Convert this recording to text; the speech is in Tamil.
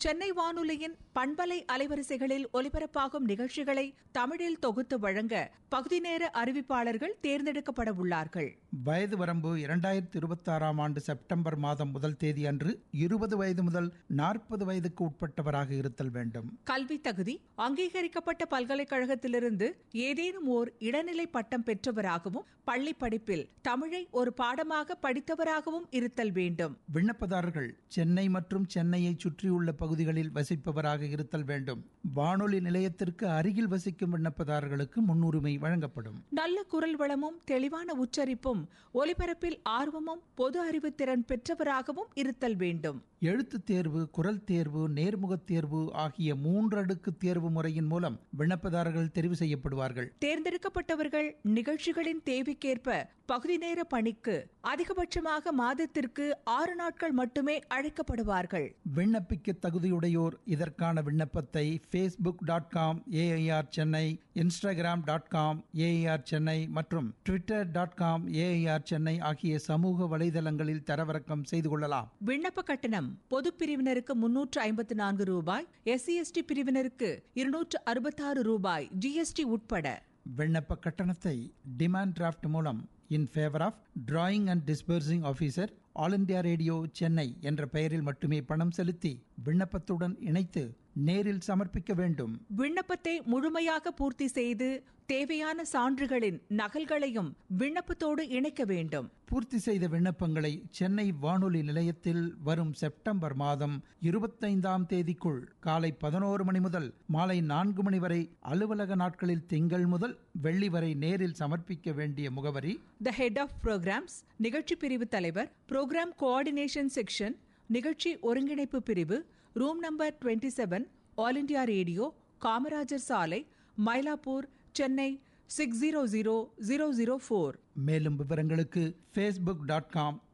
சென்னை வானொலியின் பண்பலை அலைவரிசைகளில் ஒலிபரப்பாகும் நிகழ்ச்சிகளை தமிழில் தொகுத்து வழங்க பகுதி நேர அறிவிப்பாளர்கள் தேர்ந்தெடுக்கப்பட உள்ளார்கள் வயது வரம்பு இரண்டாயிரத்தி இருபத்தாறாம் ஆண்டு செப்டம்பர் மாதம் முதல் தேதி அன்று இருபது வயது முதல் நாற்பது வயதுக்கு உட்பட்டவராக இருத்தல் வேண்டும் கல்வி தகுதி அங்கீகரிக்கப்பட்ட பல்கலைக்கழகத்திலிருந்து ஏதேனும் ஓர் இடைநிலை பட்டம் பெற்றவராகவும் பள்ளி படிப்பில் தமிழை ஒரு பாடமாக படித்தவராகவும் இருத்தல் வேண்டும் விண்ணப்பதாரர்கள் சென்னை மற்றும் சென்னையை சுற்றியுள்ள பகுதிகளில் வசிப்பவராக இருத்தல் வேண்டும் வானொலி நிலையத்திற்கு அருகில் வசிக்கும் விண்ணப்பதாரர்களுக்கு முன்னுரிமை வழங்கப்படும் நல்ல குரல் வளமும் தெளிவான உச்சரிப்பும் ஒலிபரப்பில் ஆர்வமும் பொது அறிவு திறன் பெற்றவராகவும் இருத்தல் வேண்டும் எழுத்துத் தேர்வு குரல் தேர்வு நேர்முகத் தேர்வு ஆகிய மூன்றடுக்கு தேர்வு முறையின் மூலம் விண்ணப்பதாரர்கள் தெரிவு செய்யப்படுவார்கள் தேர்ந்தெடுக்கப்பட்டவர்கள் நிகழ்ச்சிகளின் தேவைக்கேற்ப பகுதி நேர பணிக்கு அதிகபட்சமாக மாதத்திற்கு ஆறு நாட்கள் மட்டுமே அழைக்கப்படுவார்கள் விண்ணப்பிக்க தகுதியுடையோர் இதற்கான விண்ணப்பத்தை Facebook dot com AIR Chennai Instagram dot com AIR Chennai மற்றும் Twitter dot com AIR Chennai ஆகிய சமூக வலைதளங்களில் தரவிறக்கம் செய்து கொள்ளலாம் விண்ணப்ப கட்டணம் பொது பிரிவினருக்கு முன்னூற்று ஐம்பத்து நான்கு ரூபாய் எஸ்சி எஸ்டி பிரிவினருக்கு இருநூற்று அறுபத்தாறு ரூபாய் ஜிஎஸ்டி உட்பட விண்ணப்ப கட்டணத்தை டிமாண்ட் டிராஃப்ட் மூலம் in favour of drawing and disbursing officer All India Radio Chennai என்ற பெயரில் மட்டுமே பணம் செலுத்தி விண்ணப்பத்துடன் இணைத்து நேரில் சமர்ப்பிக்க வேண்டும் விண்ணப்பத்தை முழுமையாக பூர்த்தி செய்து தேவையான சான்றுகளின் நகல்களையும் விண்ணப்பத்தோடு இணைக்க வேண்டும் பூர்த்தி செய்த விண்ணப்பங்களை சென்னை வானொலி நிலையத்தில் வரும் செப்டம்பர் மாதம் இருபத்தைந்தாம் தேதிக்குள் காலை பதினோரு மணி முதல் மாலை நான்கு மணி வரை அலுவலக நாட்களில் திங்கள் முதல் வெள்ளி வரை நேரில் சமர்ப்பிக்க வேண்டிய முகவரி த ஹெட் ஆஃப் ப்ரோக்ராம்ஸ் நிகழ்ச்சி பிரிவு தலைவர் ப்ரோக்ராம் கோஆர்டினேஷன் செக்ஷன் நிகழ்ச்சி ஒருங்கிணைப்பு பிரிவு room number twenty seven All India Radio Kamarajar சாலை Mylapore Chennai six zero zero zero zero four மேலும் விவரங்களுக்கு ஃபேஸ்புக் டாட் காம்